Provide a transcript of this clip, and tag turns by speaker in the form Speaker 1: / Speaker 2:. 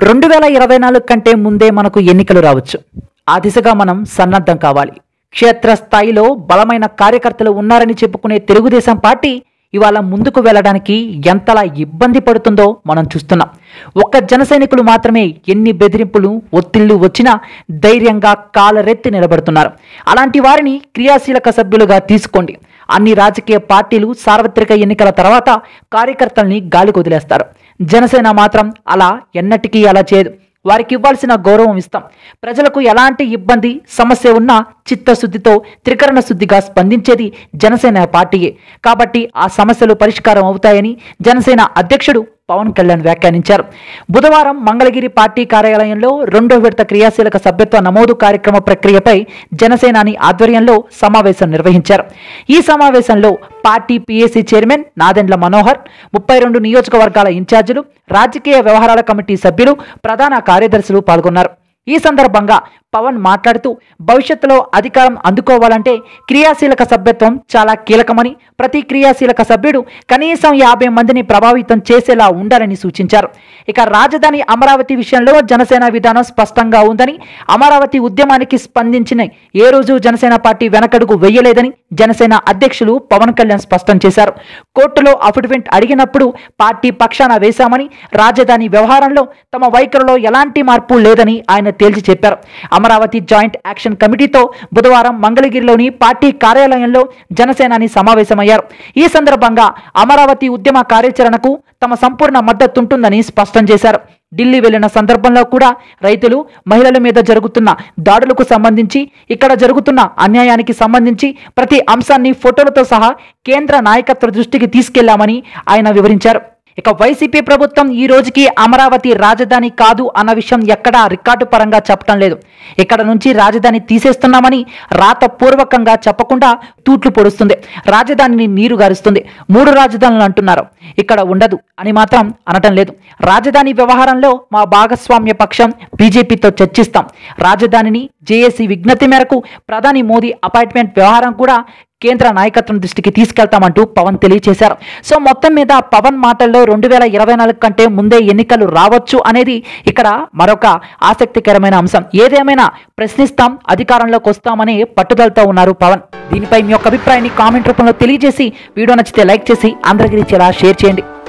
Speaker 1: రెండు వేల ఇరవై నాలుగు కంటే ముందే మనకు ఎన్నికలు రావచ్చు ఆ దిశగా మనం సన్నద్ధం కావాలి క్షేత్రస్థాయిలో బలమైన కార్యకర్తలు ఉన్నారని చెప్పుకునే తెలుగుదేశం పార్టీ ఇవాళ ముందుకు వెళ్ళడానికి ఎంతలా ఇబ్బంది పడుతుందో మనం చూస్తున్నాం ఒక్క జన సైనికులు మాత్రమే ఎన్ని బెదిరింపులు ఒత్తిళ్లు వచ్చినా ధైర్యంగా కాలరెత్తి నిలబడుతున్నారు అలాంటి వారిని క్రియాశీలక సభ్యులుగా తీసుకోండి అన్ని రాజకీయ పార్టీలు సార్వత్రిక ఎన్నికల తర్వాత కార్యకర్తల్ని గాలికి వదిలేస్తారు జనసేన మాత్రం అలా ఎన్నటికీ అలా చేయదు వారికి ఇవ్వాల్సిన గౌరవం ఇస్తాం ప్రజలకు ఎలాంటి ఇబ్బంది సమస్య ఉన్నా చిత్తశుద్ధితో త్రికరణ శుద్ధిగా స్పందించేది జనసేన పార్టీయే కాబట్టి ఆ సమస్యలు పరిష్కారం అవుతాయని జనసేన అధ్యక్షుడు పవన్ కళ్యాణ్ వ్యాఖ్యానించారు బుధవారం మంగళగిరి పార్టీ కార్యాలయంలో రెండో విడత క్రియాశీలక సభ్యత్వ నమోదు కార్యక్రమ ప్రక్రియపై జనసేనాని ఆధ్వర్యంలో సమావేశం నిర్వహించారు ఈ సమావేశంలో party PAC chairman Nadendla Manohar ముప్పై రెండు నియోజకవర్గాల ఇన్ఛార్జీలు రాజకీయ వ్యవహారాల కమిటీ సభ్యులు ప్రధాన కార్యదర్శులు పాల్గొన్నారు ఈ సందర్భంగా పవన్ మాట్లాడుతూ భవిష్యత్తులో అధికారం అందుకోవాలంటే క్రియాశీలక సభ్యత్వం చాలా కీలకమని ప్రతి క్రియాశీలక సభ్యుడు కనీసం యాభై మందిని ప్రభావితం చేసేలా ఉండాలని సూచించారు ఇక రాజధాని అమరావతి విషయంలో జనసేన విధానం స్పష్టంగా ఉందని అమరావతి ఉద్యమానికి స్పందించిన ఏ రోజు జనసేన పార్టీ వెనకడుగు వెయ్యలేదని జనసేన అధ్యక్షులు పవన్ కళ్యాణ్ స్పష్టం చేశారు కోర్టులో అఫిడవిట్ అడిగినప్పుడు పార్టీ పక్షాన వేశామని రాజధాని వ్యవహారంలో తమ వైఖరిలో ఎలాంటి మార్పు లేదని ఆయన తేల్చి చెప్పారు అమరావతి జాయింట్ యాక్షన్ కమిటీతో బుధవారం మంగళగిరిలోని పార్టీ కార్యాలయంలో జనసేనాని సమావేశమయ్యారు ఈ సందర్భంగా అమరావతి ఉద్యమ కార్యాచరణకు తమ సంపూర్ణ మద్దతుంటుందని స్పష్టం చేశారు ఢిల్లీ వెళ్లిన సందర్భంలో కూడా రైతులు మహిళల మీద జరుగుతున్న దాడులకు సంబంధించి ఇక్కడ జరుగుతున్న అన్యాయానికి సంబంధించి ప్రతి అంశాన్ని ఫోటోలతో సహా కేంద్ర నాయకత్వ దృష్టికి తీసుకెళ్లామని ఆయన వివరించారు ఇక వైసీపీ ప్రభుత్వం ఈ రోజుకి అమరావతి రాజధాని కాదు అన్న విషయం ఎక్కడా రికార్డు పరంగా చెప్పడం లేదు ఇక్కడ నుంచి రాజధాని తీసేస్తున్నామని రాతపూర్వకంగా చెప్పకుండా తూట్లు పొడుస్తుంది రాజధానిని నీరు గారుస్తుంది మూడు రాజధానులు అంటున్నారు ఇక్కడ ఉండదు అని మాత్రం అనటం లేదు రాజధాని వ్యవహారంలో మా భాగస్వామ్య పక్షం బీజేపీతో చర్చిస్తాం రాజధానిని జేఏసీ విజ్ఞప్తి మేరకు ప్రధాని మోదీ అపాయింట్మెంట్ వ్యవహారం కూడా కేంద్ర నాయకత్వం దృష్టికి తీసుకెళ్తామంటూ పవన్ తెలియజేశారు సో మొత్తం మీద పవన్ మాటల్లో రెండు వేల ఇరవై నాలుగు కంటే ముందే ఎన్నికలు రావచ్చు అనేది ఇక్కడ మరొక ఆసక్తికరమైన అంశం ఏదేమైనా ప్రశ్నిస్తాం అధికారంలోకి వస్తామని పట్టుదలతో ఉన్నారు పవన్ దీనిపై మీ యొక్క అభిప్రాయాన్ని కామెంట్ రూపంలో తెలియజేసి వీడియో నచ్చితే లైక్ చేసి అందరికీ ఇచ్చేలా షేర్ చేయండి